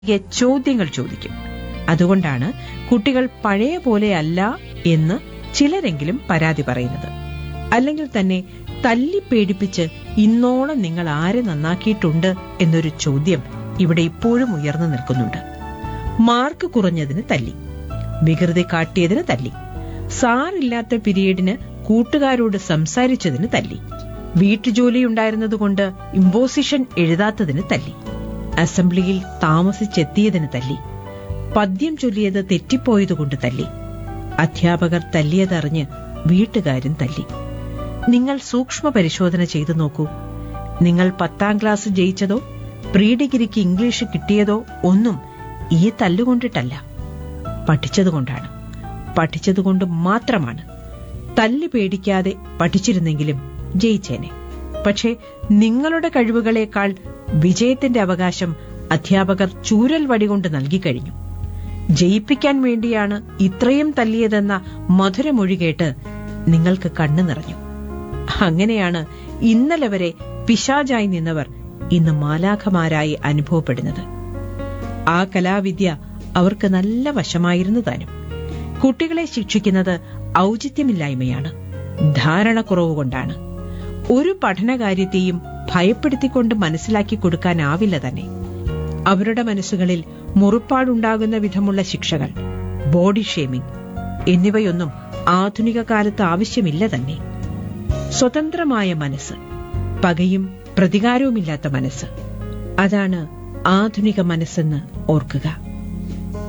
തിരികെ ചോദ്യങ്ങൾ ചോദിക്കും അതുകൊണ്ടാണ് കുട്ടികൾ പഴയ പോലെയല്ല എന്ന് ചിലരെങ്കിലും പരാതി പറയുന്നത് അല്ലെങ്കിൽ തന്നെ തല്ലി പേടിപ്പിച്ച് ഇന്നോളം നിങ്ങൾ ആരെ നന്നാക്കിയിട്ടുണ്ട് എന്നൊരു ചോദ്യം ഇവിടെ ഇപ്പോഴും ഉയർന്നു നിൽക്കുന്നുണ്ട് മാർക്ക് കുറഞ്ഞതിന് തല്ലി വികൃതി കാട്ടിയതിന് തല്ലി സാറില്ലാത്ത പിരീഡിന് കൂട്ടുകാരോട് സംസാരിച്ചതിന് തല്ലി വീട്ടുജോലിയുണ്ടായിരുന്നതുകൊണ്ട് ഇമ്പോസിഷൻ എഴുതാത്തതിന് തല്ലി അസംബ്ലിയിൽ താമസിച്ചെത്തിയതിന് തല്ലി പദ്യം ചൊല്ലിയത് തെറ്റിപ്പോയതുകൊണ്ട് തല്ലി അധ്യാപകർ തല്ലിയതറിഞ്ഞ് വീട്ടുകാരും തല്ലി നിങ്ങൾ സൂക്ഷ്മ പരിശോധന ചെയ്തു നോക്കൂ നിങ്ങൾ പത്താം ക്ലാസ് ജയിച്ചതോ പ്രീ ഡിഗ്രിക്ക് ഇംഗ്ലീഷ് കിട്ടിയതോ ഒന്നും ഈ തല്ലുകൊണ്ടിട്ടല്ല പഠിച്ചതുകൊണ്ടാണ് പഠിച്ചതുകൊണ്ട് മാത്രമാണ് തല്ലി പേടിക്കാതെ പഠിച്ചിരുന്നെങ്കിലും ജയിച്ചേനെ പക്ഷേ നിങ്ങളുടെ കഴിവുകളേക്കാൾ വിജയത്തിന്റെ അവകാശം അധ്യാപകർ ചൂരൽ വടികൊണ്ട് നൽകിക്കഴിഞ്ഞു ജയിപ്പിക്കാൻ വേണ്ടിയാണ് ഇത്രയും തല്ലിയതെന്ന മധുരമൊഴി കേട്ട് നിങ്ങൾക്ക് കണ്ണു നിറഞ്ഞു അങ്ങനെയാണ് ഇന്നലെ വരെ പിശാചായി നിന്നവർ ഇന്ന് മാലാഖമാരായി അനുഭവപ്പെടുന്നത് ആ കലാവിദ്യ അവർക്ക് നല്ല വശമായിരുന്നു താനും കുട്ടികളെ ശിക്ഷിക്കുന്നത് ഔചിത്യമില്ലായ്മയാണ് ധാരണക്കുറവ് കൊണ്ടാണ് ഒരു പഠനകാര്യത്തെയും ഭയപ്പെടുത്തിക്കൊണ്ട് മനസ്സിലാക്കി കൊടുക്കാനാവില്ല തന്നെ അവരുടെ മനസ്സുകളിൽ മുറിപ്പാടുണ്ടാകുന്ന വിധമുള്ള ശിക്ഷകൾ ബോഡി ഷേമിംഗ് എന്നിവയൊന്നും ആധുനിക കാലത്ത് ആവശ്യമില്ല തന്നെ സ്വതന്ത്രമായ മനസ്സ് പകയും പ്രതികാരവുമില്ലാത്ത മനസ്സ് അതാണ് ആധുനിക മനസ്സെന്ന് ഓർക്കുക